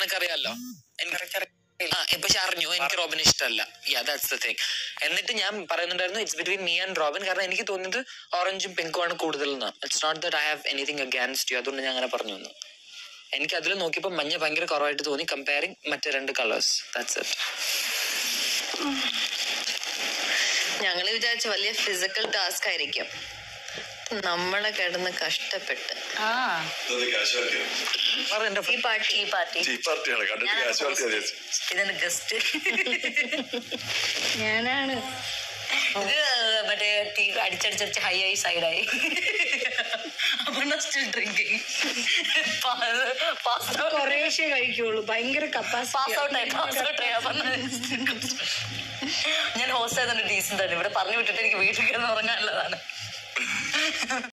നിനക്കറിയാലോ എനിക്ക് ആ പക്ഷെ അറിഞ്ഞു എനിക്ക് റോബിൻ ഇഷ്ടമല്ല യാ ദാറ്റ്സ് ദ തിങ് എന്നിട്ട് ഞാൻ പറയുന്നുണ്ടായിരുന്നു it's between me and Robin കാരണം എനിക്ക് തോന്നുന്നത് ഓറഞ്ചും പിങ്കും ആണ് കൂടുതൽ എന്ന് it's not that I have anything against you അതുകൊണ്ട് ഞാൻ അങ്ങനെ പറഞ്ഞു എന്ന് എനിക്ക് അതിൽ നോക്കിയപ്പോൾ മഞ്ഞ ഭയങ്കര കുറവായിട്ട് തോന്നി കമ്പയറിങ് മറ്റേ രണ്ട് കളേഴ്സ് ദാറ്റ്സ് ഇറ്റ് ഞങ്ങള് വിചാരിച്ച വലിയ ഫിസിക്കൽ ടാസ്ക് ആയിരിക്കും നമ്മളെ കിടന്ന് കഷ്ടപ്പെട്ട് ആ ഇതൊന്ന് കാശുവാക്കിയോ എന്റെ ഈ പാട്ട് ഈ പാർട്ടി ടീ പാർട്ടിയാണ് കണ്ടിട്ട് കാശുവാക്കി മതി ഇതാണ് ഗസ്റ്റ് ഞാനാണ് ഇത് മറ്റേ ടീ അടിച്ചടിച്ചടിച്ച് ഹൈ ആയി സൈഡായി അപർണ സ്റ്റിൽ ഡ്രിങ്കിങ് പാസ് കുറേശ്ശേ കഴിക്കുള്ളൂ ഭയങ്കര കപ്പാസിറ്റി ഔട്ട് ആയി പാസ് ഔട്ട് ആയി അപർണ ഞാൻ ഹോസ്റ്റ് ആയതുകൊണ്ട് ഡീസൻ്റ് ആണ് ഇവിടെ പറഞ്ഞു വിട്ടിട്ട് എനിക്ക് വീട്ടിൽ കിടന്ന് ഉറങ്ങാനുള്ളതാണ്